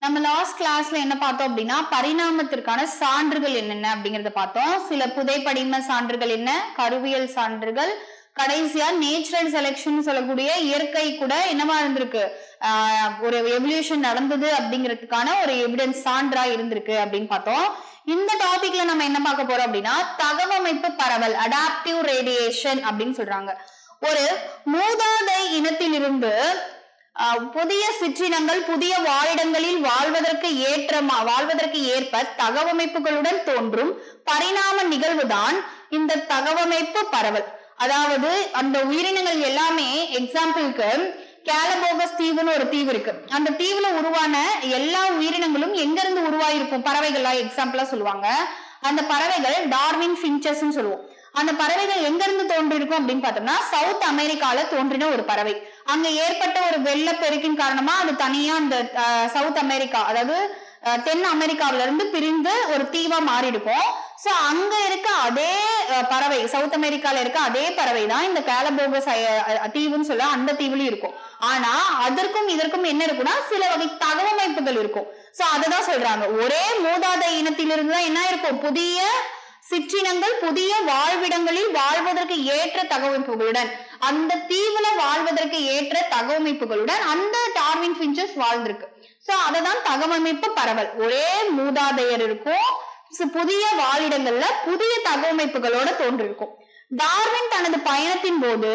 நம்ம லாஸ்ட் கிளாஸ்ல என்ன பார்த்தோம் அப்படின்னா பரிணாமத்திற்கான சான்றுகள் என்னென்ன அப்படிங்கறத பார்த்தோம் சில புதைப்படிம சான்றுகள் என்ன கருவியல் சான்றுகள் கடைசியா நேச்சுரல் செலெக்ஷன் சொல்லக்கூடிய இயற்கை கூட என்னவா இருந்திருக்கு ஆஹ் ஒரு எவல்யூஷன் நடந்தது அப்படிங்கிறதுக்கான ஒரு எவிடன்ஸ் சான்றா இருந்திருக்கு அப்படின்னு பார்த்தோம் இந்த டாபிக்ல நம்ம என்ன பார்க்க போறோம் அப்படின்னா தகவமைப்பு பரவல் அடாப்டிவ் ரேடியேஷன் அப்படின்னு சொல்றாங்க ஒரு மூதாதை இனத்திலிருந்து ஆஹ், புதிய சிற்றினங்கள் புதிய வாழிடங்களில் வாழ்வதற்கு ஏற்ற வாழ்வதற்கு ஏற்ப தகவமைப்புகளுடன் தோன்றும் பரிணாம நிகழ்வுதான் இந்த தகவமைப்பு பரவல் அதாவது அந்த உயிரினங்கள் எல்லாமே எக்ஸாம்பிளுக்கு கேலபோகஸ் தீவுன்னு ஒரு தீவு இருக்கு அந்த தீவுல உருவான எல்லா உயிரினங்களும் எங்க இருந்து உருவாயிருக்கும் பறவைகளா எக்ஸாம்பிளா சொல்லுவாங்க அந்த பறவைகள் டார்வின் ஃபின்ச்சஸ்ன்னு சொல்லுவோம் அந்த பறவைகள் எங்க இருந்து தோன்றிருக்கும் அப்படின்னு பார்த்தோம்னா சவுத் அமெரிக்கால தோன்றின ஒரு பறவை அங்க ஏற்பட்ட ஒரு வெள்ளப்பெருக்கின் காரணமா அது தனியா அந்த அஹ், சவுத் அமெரிக்கா அதாவது அஹ், தென் அமெரிக்காவில இருந்து பிரிந்து ஒரு தீவா மாறி இருக்கும் சோ அங்க இருக்க அதே அஹ், பறவை சவுத் அமெரிக்கால இருக்க அதே பறவை தான் இந்த கேலபோகஸ் அஹ், தீவுன்னு சொல்ல அந்த தீவுலயும் இருக்கும் ஆனா அதற்கும் இதற்கும் என்ன இருக்குன்னா சில வகை தகவமைப்புகள் இருக்கும் சோ அததான் சொல்றாங்க ஒரே மூதாதை இனத்திலிருந்து தான் என்ன இருக்கும் புதிய சிற்றினங்கள் புதிய வாழ்விடங்களில் வாழ்வதற்கு ஏற்ற தகவமைப்புகளுடன் அந்த தீவுல வாழ்வதற்கு ஏற்ற தகவமைப்புகளுடன் அந்த டார்வின் ஃபின்ச்சஸ் வாழ்ந்திருக்கு சோ அததான் தகவமைப்பு பரவல் ஒரே மூதாதையர் இருக்கும் சு- புதிய வாழிடங்கள்ல புதிய தகவமைப்புகளோட தோன்றிருக்கும் டார்வின் தனது பயணத்தின் போது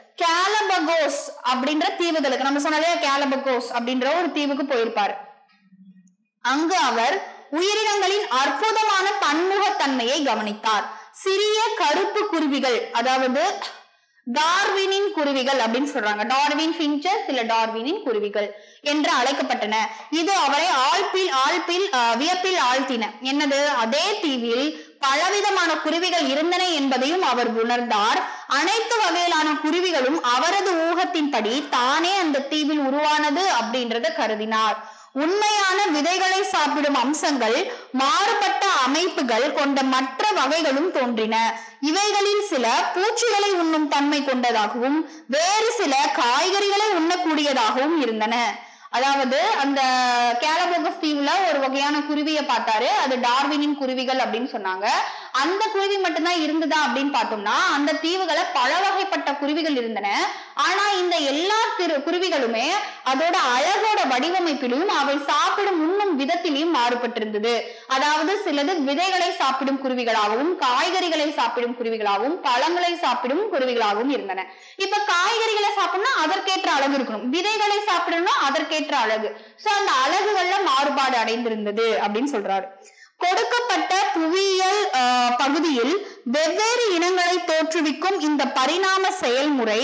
கேலபகோஸ் அப்படின்ற தீவுகளுக்கு நம்ம சொன்னாலே கேலபகோஸ் அப்படின்ற ஒரு தீவுக்கு போயிருப்பாரு அங்கு அவர் உயிரினங்களின் அற்புதமான பன்முகத்தன்மையை கவனித்தார் சிறிய கருப்பு குருவிகள் அதாவது டார்வினின் குருவிகள் அப்படின்னு சொல்றாங்க டார்வின் ஃபின்ச்சஸ் இல்ல டார்வினின் குருவிகள் என்று அழைக்கப்பட்டன இது அவரை ஆழ்பில் ஆழ்பில் அஹ், வியப்பில் ஆழ்த்தின என்னது அதே தீவில் பலவிதமான குருவிகள் இருந்தன என்பதையும் அவர் உணர்ந்தார் அனைத்து வகையிலான குருவிகளும் அவரது ஊகத்தின்படி தானே அந்த தீவில் உருவானது அப்படின்றத கருதினார் உண்மையான விதைகளை சாப்பிடும் அம்சங்கள் மாறுபட்ட அமைப்புகள் கொண்ட மற்ற வகைகளும் தோன்றின இவைகளில் சில பூச்சிகளை உண்ணும் தன்மை கொண்டதாகவும் வேறு சில காய்கறிகளை உண்ணக்கூடியதாகவும் இருந்தன அதாவது அந்த கேலபோகஸ் தீவுல ஒரு வகையான குருவியை பார்த்தாரு அது டார்வினின் குருவிகள் அப்படின்னு சொன்னாங்க அந்த குருவி மட்டும்தான் இருந்ததா அப்படின்னு பார்த்தோம்னா அந்த தீவுகளை பல வகைப்பட்ட குருவிகள் இருந்தன ஆனா இந்த எல்லா திரு குருவிகளுமே அதோட அழகோட வடிவமைப்பிலும் அவை சாப்பிடும் உண்ணும் விதத்திலையும் மாறுபட்டிருந்தது அதாவது சிலது விதைகளை சாப்பிடும் குருவிகளாகவும் காய்கறிகளை சாப்பிடும் குருவிகளாகவும் பழங்களை சாப்பிடும் குருவிகளாகவும் இருந்தன இப்ப காய்கறிகளை சாப்பிடணும்னா அதற்கேற்ற அழகு இருக்கணும் விதைகளை சாப்பிடணும்னா அதற்கேற்ற அழகு சோ அந்த அழகுகள்ல மாறுபாடு அடைந்திருந்தது அப்படின்னு சொல்றாரு கொடுக்கப்பட்ட புவியியல் ஆஹ், பகுதியில் வெவ்வேறு இனங்களை தோற்றுவிக்கும் இந்த பரிணாம செயல்முறை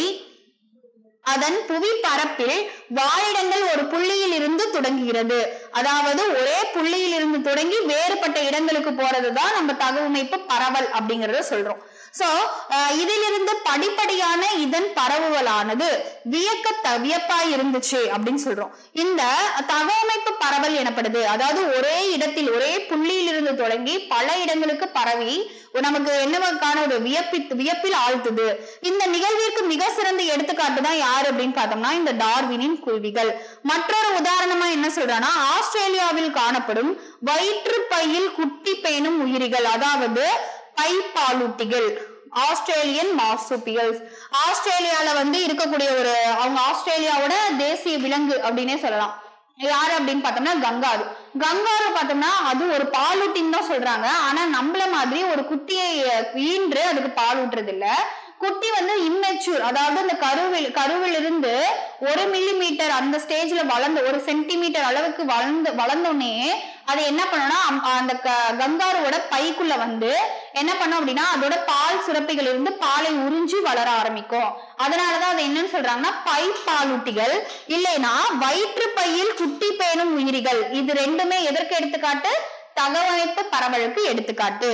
அதன் புவி பரப்பில் வாழிடங்கள் ஒரு புள்ளியில் இருந்து தொடங்குகிறது அதாவது ஒரே புள்ளியில் இருந்து தொடங்கி வேறுபட்ட இடங்களுக்கு போறதுதான் நம்ம தகவமைப்பு பரவல் அப்படிங்கறத சொல்றோம் சோ இதிலிருந்து படிப்படியான இதன் பரவுவலானது வியக்க வியப்பாய் இருந்துச்சு அப்படின்னு சொல்றோம் இந்த தகவமைப்பு பரவல் எனப்படுது அதாவது ஒரே இடத்தில் ஒரே புள்ளியில் இருந்து தொடங்கி பல இடங்களுக்கு பரவி நமக்கு என்னவக்கான ஒரு வியப்பி வியப்பில் ஆழ்த்துது இந்த நிகழ்விற்கு மிக சிறந்த எடுத்துக்காட்டு தான் யார் அப்படின்னு பார்த்தோம்னா இந்த டார்வினின் குருவிகள் மற்றொரு உதாரணமா என்ன சொல்றான்னா ஆஸ்திரேலியாவில் காணப்படும் வயிற்றுப்பையில் குட்டி பேணும் உயிரிகள் அதாவது பைப்பாலூட்டிகள் ஆஸ்திரேலியன் மார்சுபியல்ஸ் ஆஸ்திரேலியால வந்து இருக்கக்கூடிய ஒரு அவங்க ஆஸ்திரேலியாவோட தேசிய விலங்கு அப்படின்னே சொல்லலாம் யாரு அப்படின்னு பார்த்தோம்னா கங்காரு கங்காரு பார்த்தோம்னா அது ஒரு பாலூட்டின்னு தான் சொல்றாங்க ஆனா நம்மள மாதிரி ஒரு குட்டியை ஈன்று அதுக்கு பால் ஊட்டுறது இல்ல குட்டி வந்து இம்மெச்சூர் அதாவது அந்த கருவில் கருவில் இருந்து ஒரு மில்லி மீட்டர் அந்த ஸ்டேஜ்ல வளர்ந்து ஒரு சென்டிமீட்டர் அளவுக்கு வளர்ந்து வளர்ந்தோடனே அது என்ன பண்ணணும்னா அம்- அந்த க- கங்காருவோட பைக்குள்ள வந்து என்ன பண்ணும் அப்படின்னா அதோட பால் சுரப்பிகள் இருந்து பாலை உறிஞ்சி வளர ஆரம்பிக்கும் அதனாலதான் அது என்னன்னு சொல்றாங்கன்னா பை பாலூட்டிகள் இல்லைன்னா வயிற்று பையில் குட்டி பேணும் உயிரிகள் இது ரெண்டுமே எதற்கு எடுத்துக்காட்டு தகவமைப்பு பரவலுக்கு எடுத்துக்காட்டு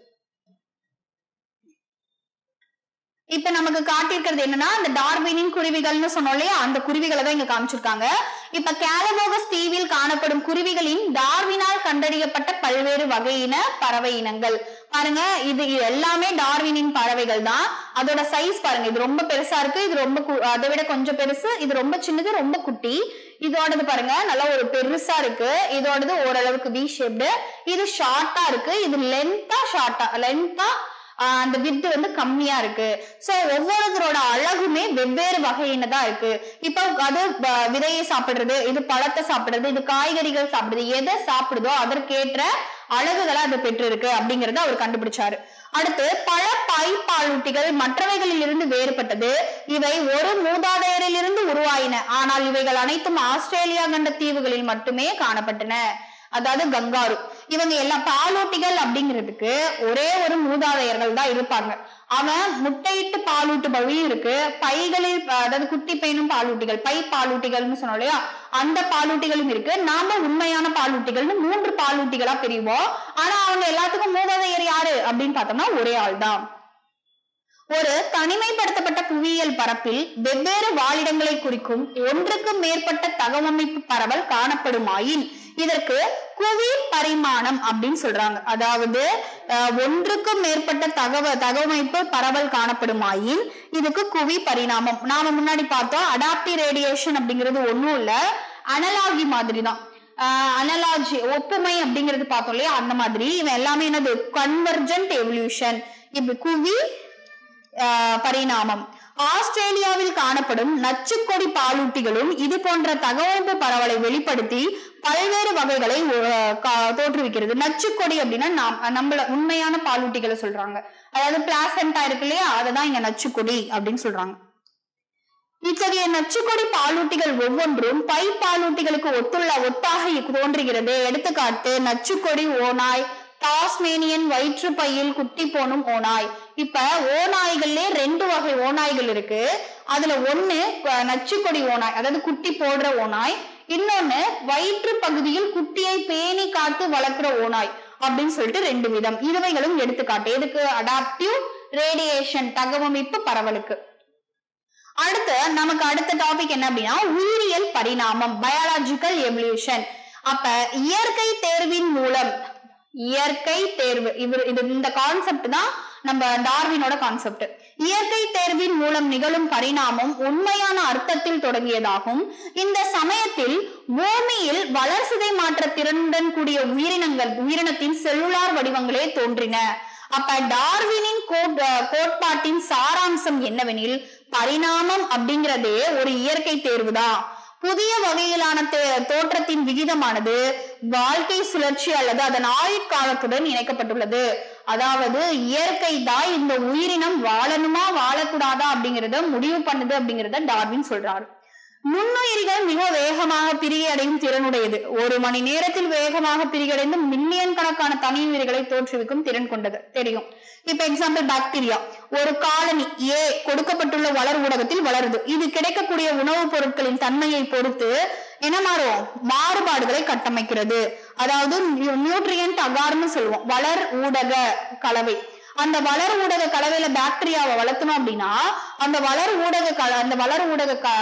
இப்ப நமக்கு காட்டியிருக்கிறது என்னன்னா அந்த டார்வினின் குருவிகள்னு சொன்னோம் இல்லையா அந்த குருவிகளை தான் இங்க காமிச்சிருக்காங்க இப்ப கேலபோகஸ் தீவில் காணப்படும் குருவிகளின் டார்வினால் கண்டறியப்பட்ட பல்வேறு வகையின பறவை இனங்கள் பாருங்க இது இது எல்லாமே டார்வினின் பறவைகள் தான் அதோட சைஸ் பாருங்க இது ரொம்ப பெருசா இருக்கு இது ரொம்ப கு- அதை விட கொஞ்சம் பெருசு இது ரொம்ப சின்னது ரொம்ப குட்டி இதோடது பாருங்க நல்லா ஒரு பெருசா இருக்கு இதோடது ஓரளவுக்கு வி ஷேப்டு இது ஷார்ட்டா இருக்கு இது லென்த்தா ஷார்ட்டா லென்த்தா அந்த வித்து வந்து கம்மியா இருக்கு சோ ஒவ்வொருத்தரோட அழகுமே வெவ்வேறு வகையினதா இருக்கு இப்போ அது ப- விதையை சாப்பிடுறது இது பழத்தை சாப்பிடுறது இது காய்கறிகள் சாப்பிடுறது எதை சாப்பிடுதோ அதற்கேற்ற அழகுகளை அது பெற்றிருக்கு அப்படிங்கறத அவர் கண்டுபிடிச்சாரு அடுத்து பல பாய் பாலூட்டிகள் மற்றவைகளில் இருந்து வேறுபட்டது இவை ஒரு மூதாதையரிலிருந்து உருவாயின ஆனால் இவைகள் அனைத்தும் ஆஸ்திரேலியா கண்ட தீவுகளில் மட்டுமே காணப்பட்டன அதாவது கங்காரு இவங்க எல்லாம் பாலூட்டிகள் அப்படிங்கிறதுக்கு ஒரே ஒரு மூதாதையர்கள் தான் இருப்பாங்க அவன் முட்டையிட்டு பாலூட்டு பகுதியும் இருக்கு பைகளில் அஹ், அதாவது குட்டி பையனும் பாலூட்டிகள் பை பாலூட்டிகள்னு சொன்னோம் இல்லையா அந்த பாலூட்டிகளும் இருக்கு நாம உண்மையான பாலூட்டிகள்னு மூன்று பாலூட்டிகளா பிரிவோம் ஆனா அவங்க எல்லாத்துக்கும் மூதாதையர் யாரு அப்படின்னு பார்த்தோம்னா ஒரே ஆள் தான் ஒரு தனிமைப்படுத்தப்பட்ட புவியியல் பரப்பில் வெவ்வேறு வாழிடங்களை குறிக்கும் ஒன்றுக்கும் மேற்பட்ட தகவமைப்பு பரவல் காணப்படுமாயின் இதற்கு குவி பரிமாணம் அப்படின்னு சொல்றாங்க அதாவது அஹ், ஒன்றுக்கும் மேற்பட்ட தகவ தகவமைப்பு பரவல் காணப்படுமாயின் இதுக்கு குவி பரிணாமம் நாம முன்னாடி பார்த்தோம் அடாப்டிவ் ரேடியேஷன் அப்படிங்கிறது ஒண்ணும் இல்ல அனலாகி மாதிரி தான் அனலாஜி ஒப்புமை அப்படிங்கிறது பார்த்தோம் இல்லையா அந்த மாதிரி இவன் எல்லாமே என்னது கன்வர்ஜென்ட் எவல்யூஷன் இப்ப குவி ஆஹ் பரிணாமம் ஆஸ்திரேலியாவில் காணப்படும் நச்சுக்கொடி பாலூட்டிகளும் இது போன்ற தகவமைப்பு பரவலை வெளிப்படுத்தி பல்வேறு வகைகளை ஆஹ் கா- தோற்றுவிக்கிறது நச்சுக்கொடி அப்படின்னா நாம் நம்மள உண்மையான பாலூட்டிகளை சொல்றாங்க அதாவது பிளாசண்டா இருக்கு இல்லையா அததான் இங்க நச்சுக்கொடி அப்படின்னு சொல்றாங்க இத்தகைய நச்சுக்கொடி பாலூட்டிகள் ஒவ்வொன்றும் பை பாலூட்டிகளுக்கு ஒத்துள்ள ஒத்தாக தோன்றுகிறது எடுத்துக்காட்டு நச்சுக்கொடி ஓநாய் டாஸ்மேனியன் வயிற்று பையில் குட்டி போனும் ஓநாய் இப்ப ஓநாய்கள்லே ரெண்டு வகை ஓநாய்கள் இருக்கு அதுல ஒண்ணு அஹ், நச்சுக்கொடி ஓநாய் அதாவது குட்டி போடுற ஓநாய் இன்னொன்னு வயிற்று பகுதியில் குட்டியை பேணி காத்து வளர்க்கிற ஓநாய் அப்படின்னு சொல்லிட்டு ரெண்டு விதம் இதுவைகளும் எடுத்துக்காட்டு எதுக்கு அடாப்டிவ் ரேடியேஷன் தகவமைப்பு பரவலுக்கு அடுத்து நமக்கு அடுத்த டாபிக் என்ன அப்படின்னா உயிரியல் பரிணாமம் பயாலஜிக்கல் எவல்யூஷன் அப்ப இயற்கை தேர்வின் மூலம் இயற்கை தேர்வு இவர் இது இந்த கான்செப்ட் தான் நம்ம டார்வினோட கான்செப்ட் இயற்கை தேர்வின் மூலம் நிகழும் பரிணாமம் உண்மையான அர்த்தத்தில் தொடங்கியதாகும் இந்த சமயத்தில் பூமியில் வளர்சிதை மாற்ற திறனுடன் கூடிய உயிரினங்கள் உயிரினத்தின் செல்லுலார் வடிவங்களே தோன்றின அப்ப டார்வினின் கோட்- அஹ் கோட்பாட்டின் சாராம்சம் என்னவெனில் பரிணாமம் அப்படிங்கிறதே ஒரு இயற்கை தேர்வுதான் புதிய வகையிலான தே- தோற்றத்தின் விகிதமானது வாழ்க்கை சுழற்சி அல்லது அதன் ஆயுட்காலத்துடன் இணைக்கப்பட்டுள்ளது அதாவது இயற்கை தான் இந்த உயிரினம் வாழணுமா வாழக்கூடாதா அப்படிங்கறத முடிவு பண்ணுது அப்படிங்கறத டார்வின் சொல்றாரு நுண்ணுயிரிகள் மிக வேகமாக பிரியடையும் திறனுடையது ஒரு மணி நேரத்தில் வேகமாக பிரியடைந்து மில்லியன் கணக்கான தனி உயிர்களை தோற்றுவிக்கும் திறன் கொண்டது தெரியும் இப்ப எக்ஸாம்பிள் பாக்டீரியா ஒரு காலனி ஏ கொடுக்கப்பட்டுள்ள வளர் ஊடகத்தில் வளருது இது கிடைக்கக்கூடிய உணவுப் பொருட்களின் தன்மையை பொறுத்து என்ன மாறும் மாறுபாடுகளை கட்டமைக்கிறது அதாவது நியூட்ரியன்ட் அகார்னு சொல்லுவோம் வளர் ஊடக கலவை அந்த வளர் ஊடக கலவையில பாக்டீரியாவை வளர்த்தணும் அப்படின்னா அந்த வளர் ஊடக கல அந்த வளர் ஊடக க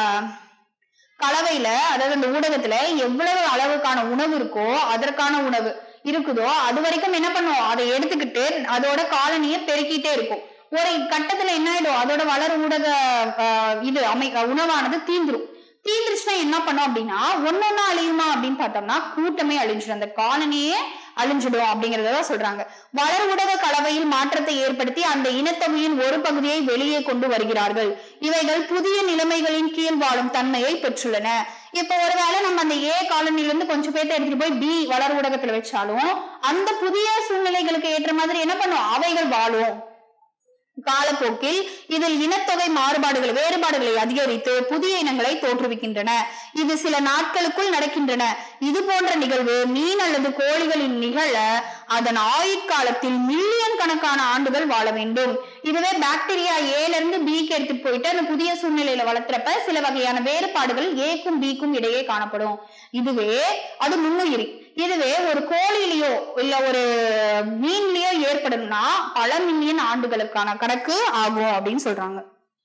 கலவையில அதாவது அந்த ஊடகத்துல எவ்வளவு அளவுக்கான உணவு இருக்கோ அதற்கான உணவு இருக்குதோ அது வரைக்கும் என்ன பண்ணும் அதை எடுத்துக்கிட்டு அதோட காலனியை பெருக்கிட்டே இருக்கும் ஒரு கட்டத்துல என்ன ஆயிடும் அதோட வளர் ஊடக ஆஹ், இது அமை உணவானது தீந்துரும் தீந்துருச்சுன்னா என்ன பண்ணும் அப்படின்னா ஒன்னொன்னா அழியுமா அப்படின்னு பார்த்தோம்னா கூட்டமே அழிஞ்சிடும் அந்த காலனியே அழிஞ்சிடும் அப்படிங்கறத சொல்றாங்க வளர் ஊடக கலவையில் மாற்றத்தை ஏற்படுத்தி அந்த இனத்தொகையின் ஒரு பகுதியை வெளியே கொண்டு வருகிறார்கள் இவைகள் புதிய நிலைமைகளின் கீழ் வாழும் தன்மையை பெற்றுள்ளன இப்ப ஒருவேளை நம்ம அந்த ஏ காலனில இருந்து கொஞ்சம் பேர்த்த எடுத்துட்டு போய் பி வளர் ஊடகத்துல வச்சாலும் அந்த புதிய சூழ்நிலைகளுக்கு ஏற்ற மாதிரி என்ன பண்ணும் அவைகள் வாழும் காலப்போக்கில் இதில் இனத்தொகை மாறுபாடுகள் வேறுபாடுகளை அதிகரித்து புதிய இனங்களை தோற்றுவிக்கின்றன இது சில நாட்களுக்குள் நடக்கின்றன இது போன்ற நிகழ்வு மீன் அல்லது கோழிகளின் நிகழ அதன் ஆயுட்காலத்தில் மில்லியன் கணக்கான ஆண்டுகள் வாழ வேண்டும் இதுவே பாக்டீரியா ஏல இருந்து பிக்கு எடுத்துட்டு போயிட்டு அந்த புதிய சூழ்நிலையில வளர்த்துறப்ப சில வகையான வேறுபாடுகள் ஏக்கும் பிக்கும் இடையே காணப்படும் இதுவே அது நுண்ணுயிரி இதுவே ஒரு கோழியிலயோ இல்ல ஒரு மீன்லயோ ஏற்படும்னா பல மில்லியன் ஆண்டுகளுக்கான கணக்கு ஆகும் அப்படின்னு சொல்றாங்க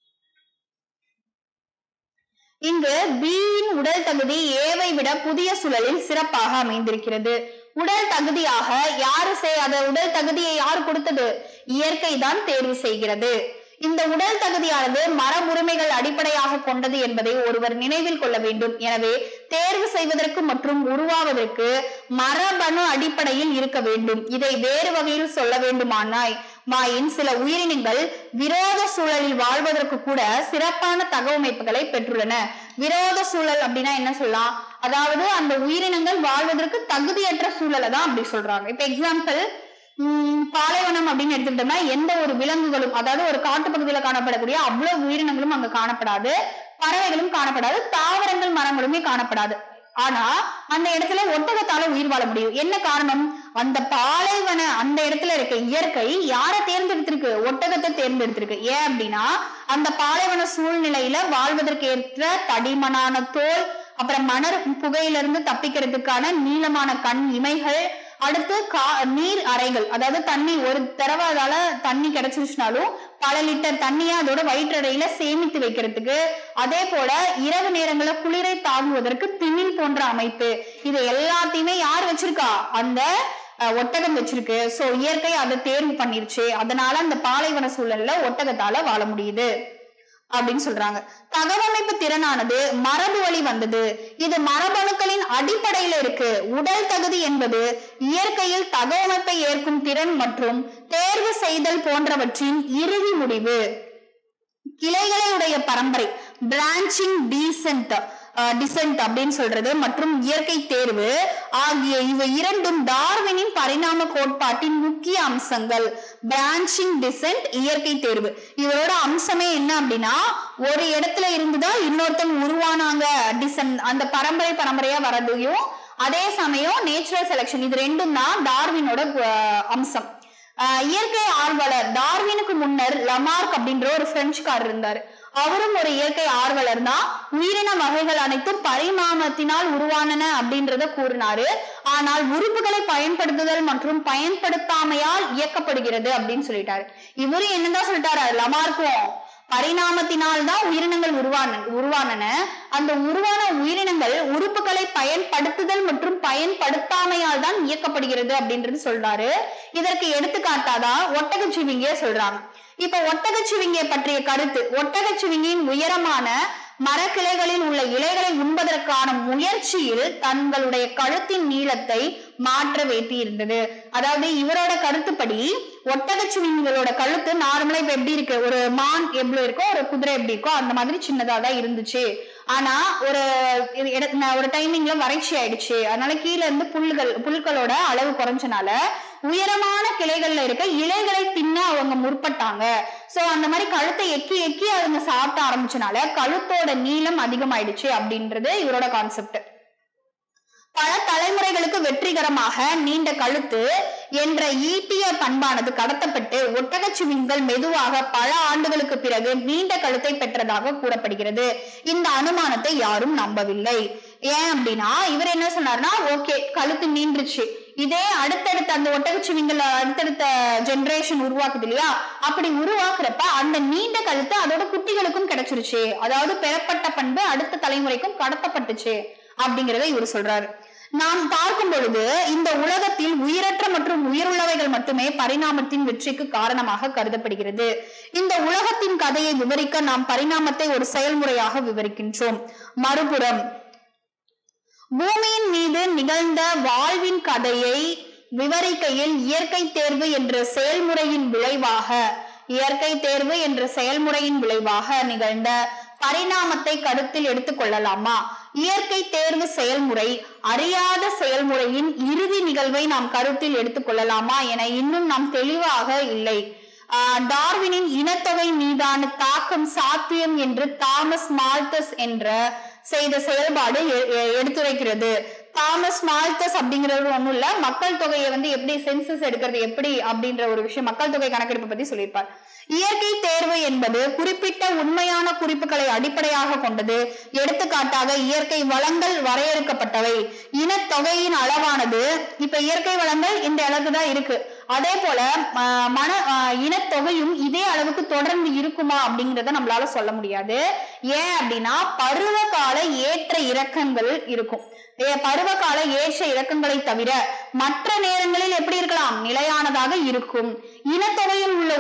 இங்கு பியின் உடல் தகுதி ஏவை விட புதிய சூழலில் சிறப்பாக அமைந்திருக்கிறது உடல் தகுதியாக யாரு செய் அத உடல் தகுதியை யார் கொடுத்தது இயற்கை தான் தேர்வு செய்கிறது இந்த உடல் தகுதியானது மரபுரிமைகள் அடிப்படையாக கொண்டது என்பதை ஒருவர் நினைவில் கொள்ள வேண்டும் எனவே தேர்வு செய்வதற்கு மற்றும் உருவாவதற்கு மரபணு அடிப்படையில் இருக்க வேண்டும் இதை வேறு வகையில் சொல்ல வேண்டுமானாய் மாயின் சில உயிரினங்கள் விரோத சூழலில் வாழ்வதற்கு கூட சிறப்பான தகவமைப்புகளை பெற்றுள்ளன விரோத சூழல் அப்படின்னா என்ன சொல்லலாம் அதாவது அந்த உயிரினங்கள் வாழ்வதற்கு தகுதியற்ற சூழலை தான் அப்படி சொல்றாங்க இப்ப எக்ஸாம்பிள் உம் பாலைவனம் அப்படின்னு எடுத்துக்கிட்டோம்னா எந்த ஒரு விலங்குகளும் அதாவது ஒரு காட்டு பகுதியில காணப்படக்கூடிய அவ்வளவு உயிரினங்களும் அங்க காணப்படாது பறவைகளும் காணப்படாது தாவரங்கள் மரங்களுமே காணப்படாது ஆனா அந்த இடத்துல ஒட்டகத்தால உயிர் வாழ முடியும் என்ன காரணம் அந்த பாலைவன அந்த இடத்துல இருக்க இயற்கை யாரை தேர்ந்தெடுத்திருக்கு ஒட்டகத்தை தேர்ந்தெடுத்திருக்கு ஏன் அப்படின்னா அந்த பாலைவன சூழ்நிலையில வாழ்வதற்கு ஏற்ற தடிமனான தோல் அப்புறம் மணர் புகையிலிருந்து தப்பிக்கிறதுக்கான நீளமான கண் இமைகள் அடுத்து கா நீர் அறைகள் அதாவது தண்ணி ஒரு தடவை அதால தண்ணி கிடைச்சிருச்சுனாலும் பல லிட்டர் தண்ணியை அதோட வயிற்றறையில சேமித்து வைக்கிறதுக்கு அதே போல இரவு நேரங்கள குளிரை தாங்குவதற்கு திமில் போன்ற அமைப்பு இது எல்லாத்தையுமே யார் வச்சிருக்கா அந்த அஹ், ஒட்டகம் வச்சிருக்கு சோ இயற்கை அதை தேர்வு பண்ணிருச்சு அதனால அந்த பாலைவன சூழல்ல ஒட்டகத்தால வாழ முடியுது அப்படின்னு சொல்றாங்க தகவமைப்பு திறனானது மரபு வழி வந்தது இது மரபணுக்களின் அடிப்படையில இருக்கு உடல் தகுதி என்பது இயற்கையில் தகவமைப்பை ஏற்கும் திறன் மற்றும் தேர்வு செய்தல் போன்றவற்றின் இறுதி முடிவு கிளைகளை உடைய பரம்பரை பிரான்ச்சிங் டீசென்ட் டிசென்ட் அப்படின்னு சொல்றது மற்றும் இயற்கை தேர்வு ஆகிய இவை இரண்டும் டார்வினின் பரிணாம கோட்பாட்டின் முக்கிய அம்சங்கள் பிரான்ச்சிங் டிசென்ட் இயற்கை தேர்வு இவரோட அம்சமே என்ன அப்படின்னா ஒரு இடத்துல இருந்துதான் இன்னொருத்தன் உருவானாங்க டிசன் அந்த பரம்பரை பரம்பரையா வரதையும் அதே சமயம் நேச்சுரல் செலெக்ஷன் இது ரெண்டும் தான் டார்வினோட அஹ், அம்சம் ஆஹ் இயற்கை ஆர்வலர் டார்வினுக்கு முன்னர் லமார்க் அப்படின்ற ஒரு பிரெஞ்சுக்காரர் இருந்தாரு அவரும் ஒரு இயற்கை ஆர்வலர் தான் உயிரின வகைகள் அனைத்தும் பரிணாமத்தினால் உருவானன அப்படின்றத கூறினாரு ஆனால் உறுப்புகளை பயன்படுத்துதல் மற்றும் பயன்படுத்தாமையால் இயக்கப்படுகிறது அப்படின்னு சொல்லிட்டாரு இவரு என்னதான் சொல்லிட்டாரு லமார்க்கும் பரிணாமத்தினால் தான் உயிரினங்கள் உருவான உருவானன அந்த உருவான உயிரினங்கள் உறுப்புகளை பயன்படுத்துதல் மற்றும் பயன்படுத்தாமையால் தான் இயக்கப்படுகிறது அப்படின்றது சொல்றாரு இதற்கு எடுத்துக்காட்டாதான் ஒட்டகச்சிவிங்கிய சொல்றாங்க இப்ப ஒட்டகச்சிவிங்கிய பற்றிய கருத்து ஒட்டகச்சிவிங்கியின் உயரமான மரக்கிளைகளில் உள்ள இலைகளை உண்பதற்கான முயற்சியில் தங்களுடைய கழுத்தின் நீளத்தை மாற்ற வேண்டியிருந்தது அதாவது இவரோட கருத்துப்படி ஒட்டகச்சிவிங்கிகளோட கழுத்து நார்மலா இப்ப எப்படி இருக்கு ஒரு மான் எப்படி இருக்கோ ஒரு குதிரை எப்படி இருக்கோ அந்த மாதிரி சின்னதா தான் இருந்துச்சு ஆனா ஒரு இது இட- ந- ஒரு டைமிங்ல வறட்சி ஆயிடுச்சு அதனால கீழே இருந்து புல்கள் புல்களோட அளவு குறைஞ்சனால உயரமான கிளைகள்ல இருக்க இலைகளை தின்ன அவங்க முற்பட்டாங்க சோ அந்த மாதிரி கழுத்தை எக்கி எக்கி அவங்க சாப்பிட ஆரம்பிச்சனால கழுத்தோட நீளம் அதிகமாயிடுச்சு அப்படின்றது இவரோட கான்செப்ட் பல தலைமுறைகளுக்கு வெற்றிகரமாக நீண்ட கழுத்து என்ற ஈட்டிய பண்பானது கடத்தப்பட்டு ஒட்டகச்சிவின்கள் மெதுவாக பல ஆண்டுகளுக்கு பிறகு நீண்ட கழுத்தை பெற்றதாக கூறப்படுகிறது இந்த அனுமானத்தை யாரும் நம்பவில்லை ஏன் அப்படின்னா இவர் என்ன சொன்னார்னா ஓகே கழுத்து நீண்டுருச்சு இதே அடுத்தடுத்த அந்த ஒட்டகச்சிவிங்கள் அடுத்தடுத்த ஜெனரேஷன் உருவாக்குது இல்லையா அப்படி உருவாக்குறப்ப அந்த நீண்ட கழுத்து அதோட குட்டிகளுக்கும் கிடைச்சிருச்சு அதாவது பெறப்பட்ட பண்பு அடுத்த தலைமுறைக்கும் கடத்தப்பட்டுச்சு அப்படிங்கறத இவர் சொல்றாரு நாம் பார்க்கும் பொழுது இந்த உலகத்தில் உயிரற்ற மற்றும் உயிருள்ளவைகள் மட்டுமே பரிணாமத்தின் வெற்றிக்கு காரணமாக கருதப்படுகிறது இந்த உலகத்தின் கதையை விவரிக்க நாம் பரிணாமத்தை ஒரு செயல்முறையாக விவரிக்கின்றோம் மறுபுறம் பூமியின் மீது நிகழ்ந்த வாழ்வின் கதையை விவரிக்கையில் இயற்கை தேர்வு என்ற செயல்முறையின் விளைவாக இயற்கை தேர்வு என்ற செயல்முறையின் விளைவாக நிகழ்ந்த பரிணாமத்தை கருத்தில் எடுத்துக் கொள்ளலாமா இயற்கை தேர்வு செயல்முறை அறியாத செயல்முறையின் இறுதி நிகழ்வை நாம் கருத்தில் எடுத்துக் கொள்ளலாமா என இன்னும் நாம் தெளிவாக இல்லை ஆஹ் டார்வினின் இனத்தொகை மீதான தாக்கம் சாத்தியம் என்று தாமஸ் மால்தஸ் என்ற செய்த செயல்பாடு எ- எ- எடுத்துரைக்கிறது தாமஸ் மால்தஸ் அப்படிங்கிறது ஒண்ணும் இல்ல மக்கள் தொகையை வந்து எப்படி சென்சஸ் எடுக்கிறது எப்படி அப்படின்ற ஒரு விஷயம் மக்கள் தொகை கணக்கெடுப்பு பத்தி சொல்லியிருப்பார் இயற்கை தேர்வு என்பது குறிப்பிட்ட உண்மையான குறிப்புகளை அடிப்படையாக கொண்டது எடுத்துக்காட்டாக இயற்கை வளங்கள் வரையறுக்கப்பட்டவை இனத்தொகையின் அளவானது இப்ப இயற்கை வளங்கள் இந்த அளவுக்கு தான் இருக்கு அதே போல ஆஹ், மன ஆஹ், இனத்தொகையும் இதே அளவுக்கு தொடர்ந்து இருக்குமா அப்படிங்கறத நம்மளால சொல்ல முடியாது ஏன் அப்படின்னா பருவகால ஏற்ற இறக்கங்கள் இருக்கும் ஏ- பருவகால ஏற்ற இறக்கங்களை தவிர மற்ற நேரங்களில் எப்படி இருக்கலாம் நிலையானதாக இருக்கும் இனத்தொகையில் உள்ள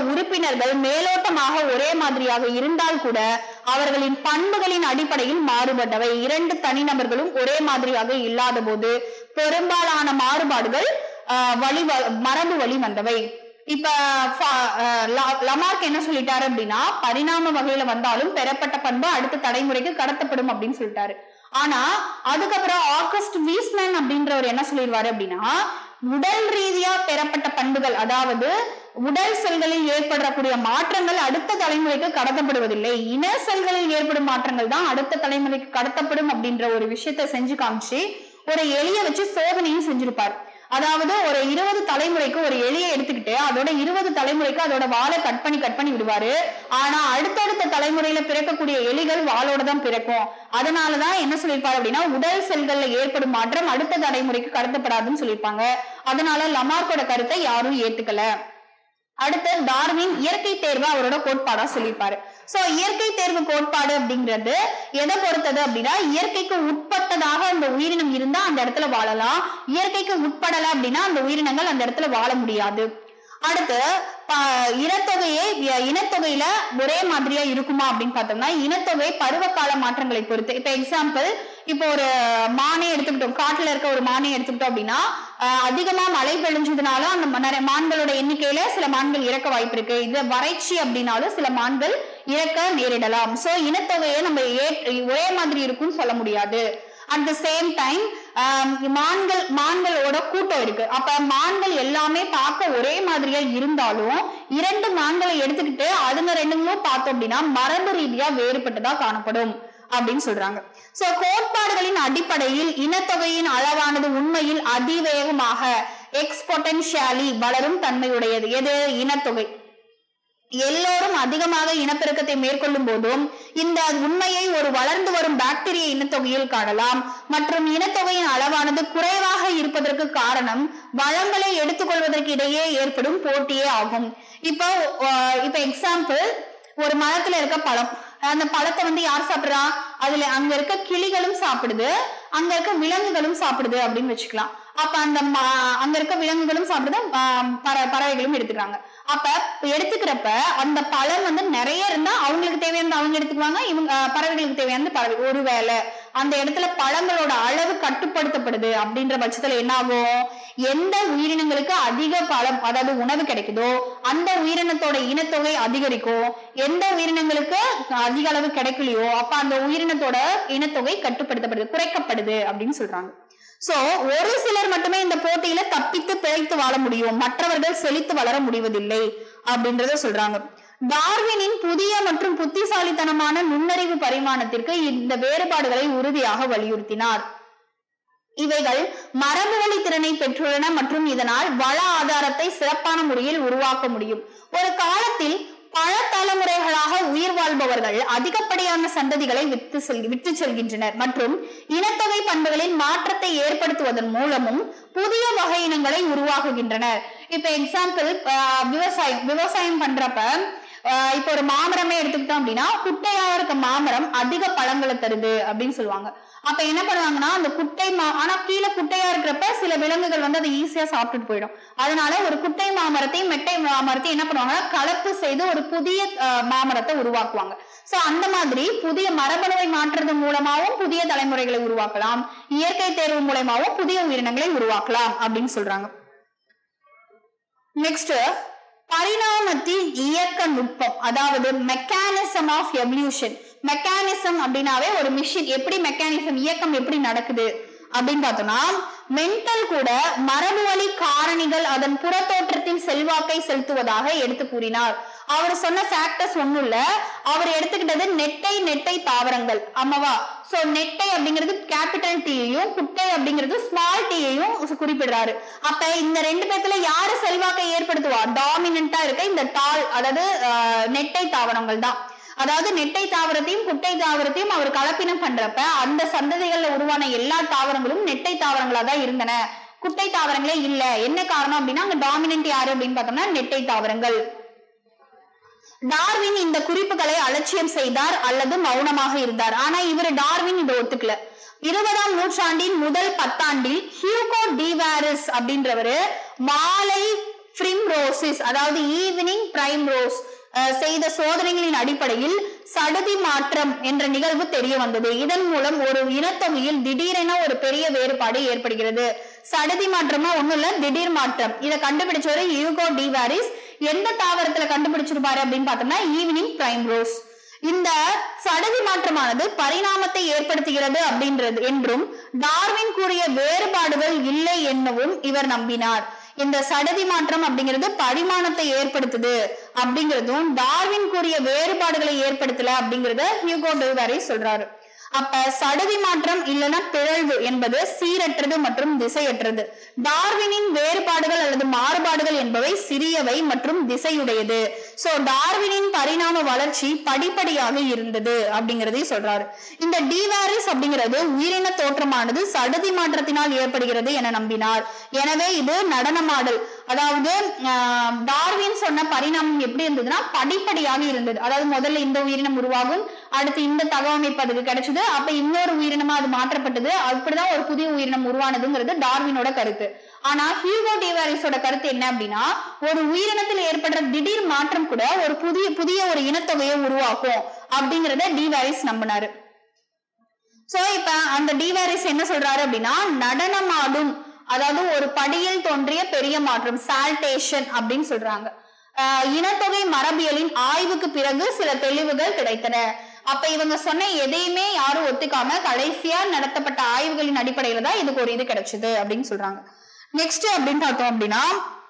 உறுப்பினர்கள் மேலோட்டமாக ஒரே மாதிரியாக இருந்தால் கூட அவர்களின் பண்புகளின் அடிப்படையில் மாறுபட்டவை இரண்டு தனிநபர்களும் ஒரே மாதிரியாக இல்லாத போது பெரும்பாலான மாறுபாடுகள் ஆஹ், வழி வ- மரபு வழி வந்தவை இப்ப ஃப- அஹ் ல- லமார்க் என்ன சொல்லிட்டாரு அப்படின்னா பரிணாம வகையில வந்தாலும் பெறப்பட்ட பண்பு அடுத்த தலைமுறைக்கு கடத்தப்படும் அப்படின்னு சொல்லிட்டாரு ஆனா அதுக்கப்புறம் ஆகஸ்ட் வீஸ்மேன் அப்படின்றவர் என்ன சொல்லிடுவாரு அப்படின்னா உடல் ரீதியா பெறப்பட்ட பண்புகள் அதாவது உடல் செல்களில் ஏற்படக்கூடிய மாற்றங்கள் அடுத்த தலைமுறைக்கு கடத்தப்படுவதில்லை இன செல்களில் ஏற்படும் மாற்றங்கள் தான் அடுத்த தலைமுறைக்கு கடத்தப்படும் அப்படின்ற ஒரு விஷயத்தை செஞ்சு காமிச்சு ஒரு எலிய வச்சு சோதனையும் செஞ்சிருப்பார் அதாவது ஒரு இருபது தலைமுறைக்கு ஒரு எலியை எடுத்துக்கிட்டு அதோட இருபது தலைமுறைக்கு அதோட வாலை கட் பண்ணி கட் பண்ணி விடுவாரு ஆனா அடுத்தடுத்த தலைமுறையில பிறக்கக்கூடிய எலிகள் வாளோட தான் பிறக்கும் அதனாலதான் என்ன சொல்லியிருப்பாரு அப்படின்னா உடல் செல்கள்ல ஏற்படும் மாற்றம் அடுத்த தலைமுறைக்கு கடத்தப்படாதுன்னு சொல்லியிருப்பாங்க அதனால லமார்க்கோட கருத்தை யாரும் ஏத்துக்கல அடுத்து டார்வின் இயற்கை தேர்வு அவரோட கோட்பாடா சொல்லியிருப்பாரு சோ இயற்கை தேர்வு கோட்பாடு அப்படிங்கிறது எதை பொறுத்தது அப்படின்னா இயற்கைக்கு உட்பட்டதாக அந்த உயிரினம் இருந்தா அந்த இடத்துல வாழலாம் இயற்கைக்கு உட்படல அப்படின்னா அந்த உயிரினங்கள் அந்த இடத்துல வாழ முடியாது அடுத்து ப- இனத்தொகையே இ- இனத்தொகையில ஒரே மாதிரியா இருக்குமா அப்படின்னு பார்த்தோம்னா இனத்தொகை பருவகால மாற்றங்களை பொறுத்து இப்ப எக்ஸாம்பிள் இப்போ ஒரு மானை எடுத்துக்கிட்டோம் காட்டுல இருக்க ஒரு மானை எடுத்துக்கிட்டோம் அப்படின்னா ஆஹ் அதிகமா மழை பெழிஞ்சதுனால அந்த ம- நிறைய மான்களோட எண்ணிக்கையில சில மான்கள் இறக்க வாய்ப்பு இருக்கு இது வறட்சி அப்படின்னாலும் சில மான்கள் இறக்க நேரிடலாம் சோ இனத்தொகையை நம்ம ஏ- ஒரே மாதிரி இருக்கும்னு சொல்ல முடியாது அட் த சேம் டைம் மான்கள் மான்களோட கூட்டம் இருக்கு அப்ப மான்கள் எல்லாமே பார்க்க ஒரே மாதிரியா இருந்தாலும் இரண்டு மான்களை எடுத்துக்கிட்டு அதுங்க ரெண்டுங்களும் பார்த்தோம் அப்படின்னா மரபு ரீதியா வேறுபட்டதா காணப்படும் அப்படின்னு சொல்றாங்க சோ கோட்பாடுகளின் அடிப்படையில் இனத்தொகையின் அளவானது உண்மையில் அதிவேகமாக எக்ஸ்பொட்டன்ஷியாலி வளரும் தன்மையுடையது எது இனத்தொகை எல்லோரும் அதிகமாக இனப்பெருக்கத்தை மேற்கொள்ளும் போதும் இந்த உண்மையை ஒரு வளர்ந்து வரும் பாக்டீரிய இனத்தொகையில் காணலாம் மற்றும் இனத்தொகையின் அளவானது குறைவாக இருப்பதற்கு காரணம் வளங்களை எடுத்துக்கொள்வதற்கு இடையே ஏற்படும் போட்டியே ஆகும் இப்போ அஹ், இப்போ எக்ஸாம்பிள் ஒரு மரத்துல இருக்க பழம் அந்த பழத்தை வந்து யார் சாப்பிடுறா அதுல அங்க இருக்க கிளிகளும் சாப்பிடுது அங்க இருக்க விலங்குகளும் சாப்பிடுது அப்படின்னு வச்சுக்கலாம் அப்ப அந்த ம- அங்க இருக்க விலங்குகளும் சாப்பிடுது ஆஹ் பற- பறவைகளும் எடுத்துக்கிறாங்க அப்ப எடுத்துக்கிறப்ப அந்த பழம் வந்து நிறைய இருந்தா அவங்களுக்கு தேவையானது அவங்க எடுத்துக்குவாங்க இவங்க ஆஹ் பறவைகளுக்கு தேவையானது பறவை ஒருவேளை அந்த இடத்துல பழங்களோட அளவு கட்டுப்படுத்தப்படுது அப்படின்ற பட்சத்துல என்ன ஆகும் எந்த உயிரினங்களுக்கு அதிக பழம் அதாவது உணவு கிடைக்குதோ அந்த உயிரினத்தோட இனத்தொகை அதிகரிக்கும் எந்த உயிரினங்களுக்கு அதிக அளவு கிடைக்கலையோ அப்ப அந்த உயிரினத்தோட இனத்தொகை கட்டுப்படுத்தப்படுது குறைக்கப்படுது அப்படின்னு சொல்றாங்க சோ ஒரு சிலர் மட்டுமே இந்த போட்டியில தப்பித்து பிழைத்து வாழ முடியும் மற்றவர்கள் செழித்து வளர முடிவதில்லை அப்படின்றத சொல்றாங்க டார்வினின் புதிய மற்றும் புத்திசாலித்தனமான நுண்ணறிவு பரிமாணத்திற்கு இந்த வேறுபாடுகளை உறுதியாக வலியுறுத்தினார் இவைகள் மரபுவழி திறனை பெற்றுள்ளன மற்றும் இதனால் வள ஆதாரத்தை சிறப்பான முறையில் உருவாக்க முடியும் ஒரு காலத்தில் பல தலைமுறைகளாக உயிர் வாழ்பவர்கள் அதிகப்படியான சந்ததிகளை வித்து செல் விட்டு செல்கின்றனர் மற்றும் இனத்தொகை பண்புகளின் மாற்றத்தை ஏற்படுத்துவதன் மூலமும் புதிய வகை இனங்களை உருவாக்குகின்றனர் இப்ப எக்ஸாம்பிள் விவசாயம் விவசாயம் பண்றப்ப ஆஹ் இப்போ ஒரு மாமரமே எடுத்துக்கிட்டோம் அப்படின்னா குட்டையா இருக்க மாமரம் அதிக பழங்களை தருது அப்படின்னு சொல்லுவாங்க அப்ப என்ன பண்ணுவாங்கன்னா அந்த குட்டை மா ஆனா கீழே குட்டையா இருக்கிறப்ப சில விலங்குகள் வந்து அதை ஈஸியா சாப்பிட்டுட்டு போயிடும் அதனால ஒரு குட்டை மாமரத்தையும் மெட்டை மாமரத்தையும் என்ன பண்ணுவாங்கன்னா கலப்பு செய்து ஒரு புதிய ஆஹ், மாமரத்தை உருவாக்குவாங்க சோ அந்த மாதிரி புதிய மரபணுவை மாற்றுறது மூலமாவும் புதிய தலைமுறைகளை உருவாக்கலாம் இயற்கை தேர்வு மூலமாவும் புதிய உயிரினங்களை உருவாக்கலாம் அப்படின்னு சொல்றாங்க நெக்ஸ்ட் பரிணாமத்தின் இயக்க நுட்பம் அதாவது மெக்கானிசம் ஆஃப் எவல்யூஷன் மெக்கானிசம் அப்படின்னாவே ஒரு மிஷின் எப்படி மெக்கானிசம் இயக்கம் எப்படி நடக்குது அப்படின்னு பார்த்தோம்னா மென்டல் கூட மரபு வழி காரணிகள் அதன் புறத்தோற்றத்தின் செல்வாக்கை செலுத்துவதாக எடுத்து கூறினார் அவர் சொன்ன ஃபேக்டர்ஸ் ஒண்ணும் இல்ல அவர் எடுத்துக்கிட்டது நெட்டை நெட்டை தாவரங்கள் ஆமாவா சோ நெட்டை அப்படிங்கிறது கேபிட்டல் டீயையும் குட்டை அப்படிங்கிறது ஸ்மால் டீயையும் குறிப்பிடுறாரு அப்ப இந்த ரெண்டு பேத்துல யாரு செல்வாக்கை ஏற்படுத்துவா டாமினண்டா இருக்க இந்த டால் அதாவது ஆஹ், நெட்டை தாவரங்கள் தான் அதாவது நெட்டை தாவரத்தையும் குட்டை தாவரத்தையும் அவர் கலப்பினம் பண்றப்ப அந்த சந்ததிகள்ல உருவான எல்லா தாவரங்களும் நெட்டை தாவரங்களா தான் இருந்தன குட்டை தாவரங்களே இல்ல என்ன காரணம் அப்படின்னா அங்க டாமினன்ட் யாரு அப்படின்னு பார்த்தோம்னா நெட்டை தாவரங்கள் டார்வின் இந்த குறிப்புகளை அலட்சியம் செய்தார் அல்லது மௌனமாக இருந்தார் ஆனா இவர் டார்வின் இதை ஒத்துக்கல இருபதாம் நூற்றாண்டின் முதல் பத்தாண்டில் ஹியூகோ டிவாரிஸ் அப்படின்றவரு மாலை பிரிம்ரோசிஸ் அதாவது ஈவினிங் பிரைம் ரோஸ் செய்த சோதனைகளின் அடிப்படையில் சடுதி மாற்றம் என்ற நிகழ்வு தெரிய வந்தது இதன் மூலம் ஒரு இனத்தொகையில் திடீரென ஒரு பெரிய வேறுபாடு ஏற்படுகிறது சடுதி மாற்றமா ஒண்ணும் இல்ல திடீர் மாற்றம் இதை கண்டுபிடிச்சவரு யூகோ டிவாரிஸ் எந்த தாவரத்துல கண்டுபிடிச்சிருப்பாரு அப்படின்னு பார்த்தோம்னா ஈவினிங் பிரைம் ரோஸ் இந்த சடதி மாற்றமானது பரிணாமத்தை ஏற்படுத்துகிறது அப்படின்றது என்றும் டார்வின் கூறிய வேறுபாடுகள் இல்லை என்னவும் இவர் நம்பினார் இந்த சடதி மாற்றம் அப்படிங்கிறது பரிமாணத்தை ஏற்படுத்துது அப்படிங்கிறதும் டார்வின் கூறிய வேறுபாடுகளை ஏற்படுத்தல அப்படிங்கறத ஹியூகோ டெய்வாரி சொல்றாரு அப்ப சடுதி மாற்றம் இல்லைன்னா பிறழ்வு என்பது சீரற்றது மற்றும் திசையற்றது டார்வினின் வேறுபாடுகள் அல்லது மாறுபாடுகள் என்பவை சிறியவை மற்றும் திசையுடையது சோ டார்வினின் பரிணாம வளர்ச்சி படிப்படியாக இருந்தது அப்படிங்கறதையும் சொல்றாரு இந்த டிவாரிஸ் அப்படிங்கிறது உயிரின தோற்றமானது சடுதி மாற்றத்தினால் ஏற்படுகிறது என நம்பினார் எனவே இது நடனமாடல் அதாவது ஆஹ், டார்வின் சொன்ன பரிணாமம் எப்படி இருந்ததுன்னா படிப்படியாக இருந்தது அதாவது முதல்ல இந்த உயிரினம் உருவாகும் அடுத்து இந்த தகவமைப்பு அதுக்கு கிடைச்சது அப்ப இன்னொரு உயிரினமா அது மாற்றப்பட்டது அப்படிதான் ஒரு புதிய உயிரினம் உருவானதுங்கிறது டார்வினோட கருத்து ஆனா ஹியூகோ டிவாரிஸோட கருத்து என்ன அப்படின்னா ஒரு உயிரினத்தில் ஏற்படுற திடீர் மாற்றம் கூட ஒரு புதிய புதிய ஒரு இனத்தொகையை உருவாக்கும் அப்படிங்கறத டிவாரிஸ் நம்பினாரு சோ இப்ப அந்த டிவாரிஸ் என்ன சொல்றாரு அப்படின்னா நடனமாடும் அதாவது ஒரு படியில் தோன்றிய பெரிய மாற்றம் சால்டேஷன் அப்படின்னு சொல்றாங்க ஆஹ் இனத்தொகை மரபியலின் ஆய்வுக்கு பிறகு சில தெளிவுகள் கிடைத்தன அப்ப இவங்க சொன்ன எதையுமே யாரும் ஒத்துக்காம கடைசியா நடத்தப்பட்ட ஆய்வுகளின் அடிப்படையில தான் இதுக்கு ஒரு இது கிடைச்சது அப்படின்னு சொல்றாங்க நெக்ஸ்ட் அப்படின்னு பார்த்தோம் அப்படின்னா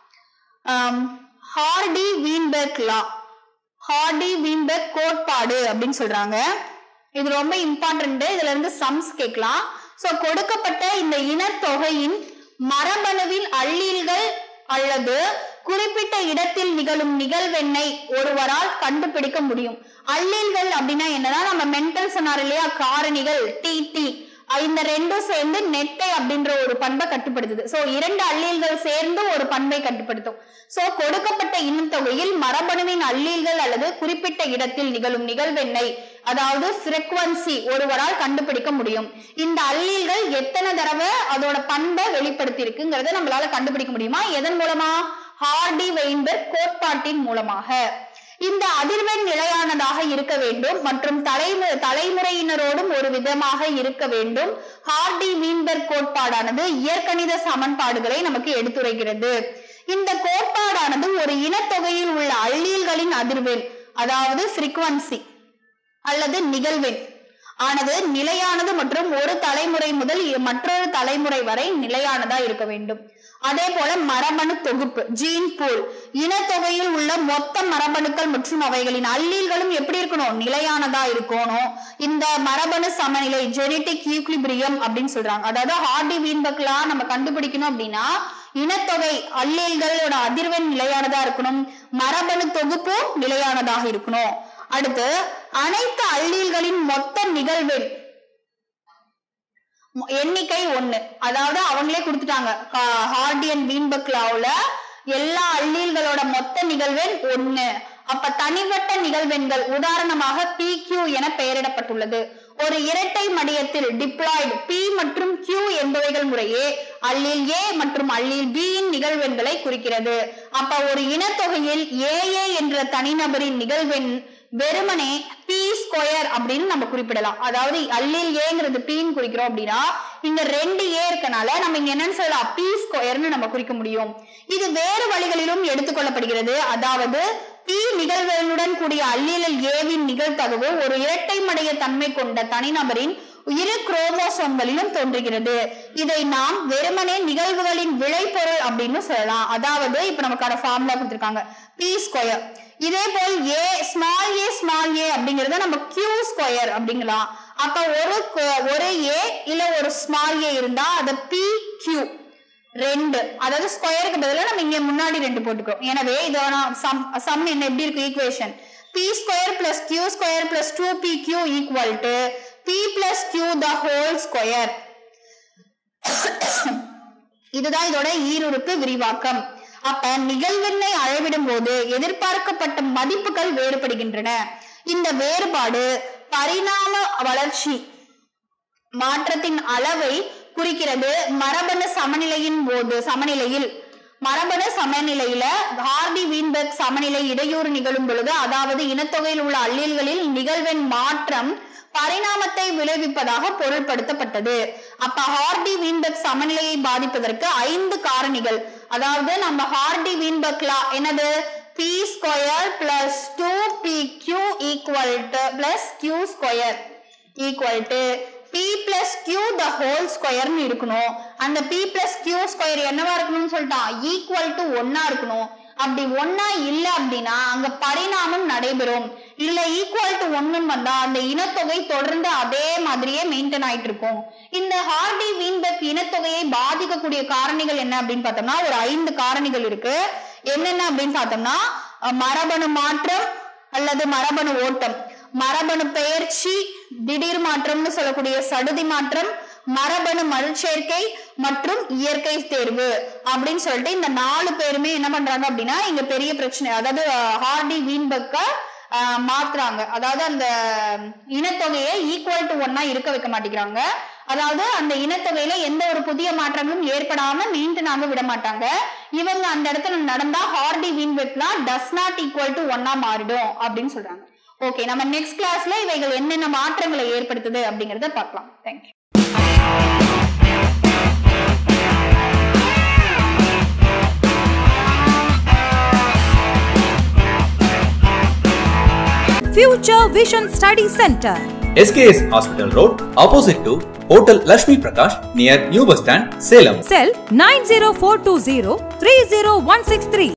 ஆம், Hardy Weinberg law Hardy Weinberg கோட்பாடு அப்படின்னு சொல்றாங்க இது ரொம்ப இம்பார்ட்டன்ட் இதுல இருந்து சம்ஸ் கேட்கலாம் சோ கொடுக்கப்பட்ட இந்த இனத்தொகையின் மரபணுவில் அள்ளீல்கள் அல்லது குறிப்பிட்ட இடத்தில் நிகழும் நிகழ்வெண்ணை ஒருவரால் கண்டுபிடிக்க முடியும் அள்ளீல்கள் அப்படின்னா என்னன்னா நம்ம மென்டல் சொன்னார் இல்லையா காரணிகள் டி டி இந்த ரெண்டும் சேர்ந்து நெட்டை அப்படின்ற ஒரு பண்பை கட்டுப்படுத்துது சோ இரண்டு அல்லீல்கள் சேர்ந்து ஒரு பண்பை கட்டுப்படுத்தும் சோ கொடுக்கப்பட்ட இனத்தொகையில் மரபணுவின் அல்லீல்கள் அல்லது குறிப்பிட்ட இடத்தில் நிகழும் நிகழ்வெண்ணை அதாவது ஃப்ரீக்வன்சி ஒருவரால் கண்டுபிடிக்க முடியும் இந்த அல்லீல்கள் எத்தனை தடவை அதோட பண்பை வெளிப்படுத்தி இருக்குங்கிறத நம்மளால கண்டுபிடிக்க முடியுமா எதன் மூலமா ஹார்டி வெயின்பெர்க் கோட்பாட்டின் மூலமாக இந்த அதிர்வெண் நிலையானதாக இருக்க வேண்டும் மற்றும் தலைமு தலைமுறையினரோடும் ஒரு விதமாக இருக்க வேண்டும் ஹார்டி வீன்பெர்க் கோட்பாடானது இயற்கணித சமன்பாடுகளை நமக்கு எடுத்துரைக்கிறது இந்த கோட்பாடானது ஒரு இனத்தொகையில் உள்ள அள்ளீல்களின் அதிர்வெண் அதாவது frequency அல்லது நிகழ்வெண் ஆனது நிலையானது மற்றும் ஒரு தலைமுறை முதல் இ- மற்றொரு தலைமுறை வரை நிலையானதா இருக்க வேண்டும் அதே போல மரபணு தொகுப்பு ஜீன் பூல் இனத்தொகையில் உள்ள மொத்த மரபணுக்கள் மற்றும் அவைகளின் அல்லீல்களும் எப்படி இருக்கணும் நிலையானதா இருக்கணும் இந்த மரபணு சமநிலை ஜெனட்டிக் ஈக்லிபிரியம் அப்படின்னு சொல்றாங்க அதாவது ஹார்டி வீன்பக்லாம் நம்ம கண்டுபிடிக்கணும் அப்படின்னா இனத்தொகை அல்லீல்களோட அதிர்வெண் நிலையானதா இருக்கணும் மரபணு தொகுப்பும் நிலையானதாக இருக்கணும் அடுத்து அனைத்து அல்லீல்களின் மொத்த நிகழ்வெண் மொ- எண்ணிக்கை ஒண்ணு அதாவது அவங்களே கொடுத்துட்டாங்க ஹா- ஹார்டியன் வீன்பக் லாவுல எல்லா அல்லீல்களோட மொத்த நிகழ்வெண் ஒண்ணு அப்ப தனிப்பட்ட நிகழ்வெண்கள் உதாரணமாக PQ என பெயரிடப்பட்டுள்ளது ஒரு இரட்டை மடியத்தில் டிப்ளாய்டு P மற்றும் Q என்பவைகள் முறையே அல்லீல் A மற்றும் அல்லீல் B இன் நிகழ்வெண்களை குறிக்கிறது அப்ப ஒரு இனத்தொகையில் AA என்ற தனிநபரின் நிகழ்வெண் வெறுமனே பி ஸ்கொயர் அப்படின்னு நம்ம குறிப்பிடலாம் அதாவது அல்லில் ஏங்கிறது பின்னு குறிக்கிறோம் அப்படின்னா இங்க ரெண்டு ஏ இருக்கனால நம்ம இங்க என்னன்னு சொல்லலாம் பி ஸ்கொயர்னு நம்ம குறிக்க முடியும் இது வேறு வழிகளிலும் எடுத்துக்கொள்ளப்படுகிறது அதாவது பி நிகழ்வுகளுடன் கூடிய அல்லியல் ஏவின் நிகழ்தகவு ஒரு இரட்டை மடைய தன்மை கொண்ட தனிநபரின் இரு குரோமோசோம்களிலும் தோன்றுகிறது இதை நாம் வெறுமனே நிகழ்வுகளின் விளைபொருள் அப்படின்னு சொல்லலாம் அதாவது இப்ப நமக்கான ஃபார்முலா கொடுத்திருக்காங்க பி ஸ்கொயர் இதே போல் ஏ ஸ்மால் ஏ ஸ்மால் ஏ அப்படிங்கறத நம்ம கியூ ஸ்கொயர் அப்படிங்கலாம் அப்ப ஒரு கு- ஒரு ஏ இல்ல ஒரு ஸ்மால் ஏ இருந்தா அத பி கியூ ரெண்டு அதாவது ஸ்கொயருக்கு பதிலா நம்ம இங்க முன்னாடி ரெண்டு போட்டுக்கிறோம் எனவே இதோட சம் சம் என்ன எப்படி இருக்கு equation p square plus q square plus two p q equal to p plus q the whole square இதுதான் இதோட ஈருறுப்பு விரிவாக்கம் அப்ப நிகழ்வெண்ணை அளவிடும் போது எதிர்பார்க்கப்பட்ட மதிப்புகள் வேறுபடுகின்றன இந்த வேறுபாடு பரிணாம வளர்ச்சி மாற்றத்தின் அளவை குறிக்கிறது மரபணு சமநிலையின் போது சமநிலையில் மரபணு சமநிலையில ஹார்டி வீன்பெர்க் சமநிலை இடையூறு நிகழும் பொழுது அதாவது இனத்தொகையில் உள்ள அல்லீல்களில் நிகழ்வெண் மாற்றம் பரிணாமத்தை விளைவிப்பதாக பொருள்படுத்தப்பட்டது அப்ப ஹார்டி வீன்பெர்க் சமநிலையை பாதிப்பதற்கு ஐந்து காரணிகள் அதாவது நம்ம ஹார்டி வீன்பெர்க்லா என்னது p square plus two p q equal to plus q square equal to p plus q the whole ஸ்கொயர்னு இருக்கணும் அந்த பி பிளஸ் கியூ ஸ்கொயர் என்னவா இருக்கணும்னு சொல்லிட்டான் ஈக்குவல் டு ஒன்னா இருக்கணும் அப்படி ஒன்னா இல்ல அப்படின்னா அங்க பரிணாமம் நடைபெறும் இல்ல ஈக்குவல் டு ஒண்ணுன்னு வந்தா அந்த இனத்தொகை தொடர்ந்து அதே மாதிரியே மெயின்டைன் ஆயிட்டு இருக்கும் இந்த ஹார்டி வீன்பெர்க் இனத்தொகையை பாதிக்கக்கூடிய காரணிகள் என்ன அப்படின்னு பார்த்தோம்னா ஒரு ஐந்து காரணிகள் இருக்கு என்னென்ன அப்படின்னு பார்த்தோம்னா அஹ், மரபணு மாற்றம் அல்லது மரபணு ஓட்டம் மரபணு பெயர்ச்சி திடீர் மாற்றம்னு சொல்லக்கூடிய சடுதி மாற்றம் மரபணு மறுச்சேர்க்கை மற்றும் இயற்கை தேர்வு அப்படின்னு சொல்லிட்டு இந்த நாலு பேருமே என்ன பண்றாங்க அப்படின்னா இங்க பெரிய பிரச்சனை அதாவது அஹ், ஹார்டி வீன்பெர்க்க ஆஹ் மாத்துறாங்க அதாவது அந்த இனத்தொகையை ஈக்குவல் டு ஒன்னா இருக்க வைக்க மாட்டேங்கிறாங்க அதாவது அந்த இனத்தொகையில எந்த ஒரு புதிய மாற்றங்களும் ஏற்படாம மெயின்டைன் ஆக விட மாட்டாங்க இவங்க அந்த இடத்துல நடந்தா ஹார்டி வீன்பெர்க்லாம் டஸ் நாட் ஈக்குவல் டு ஒன்னா மாறிடும் அப்படின்னு சொல்றாங்க ஓகே நம்ம நெக்ஸ்ட் கிளாஸ்ல இவைகள் என்னென்ன மாற்றங்களை ஏற்படுத்துது அப்படிங்கறத பார்க்கலாம் thank you Future Vision Study Center. SKS Hospital Road, opposite to Hotel Lashmi Prakash, near New Bus Stand, Salem. Cell 90420 30163.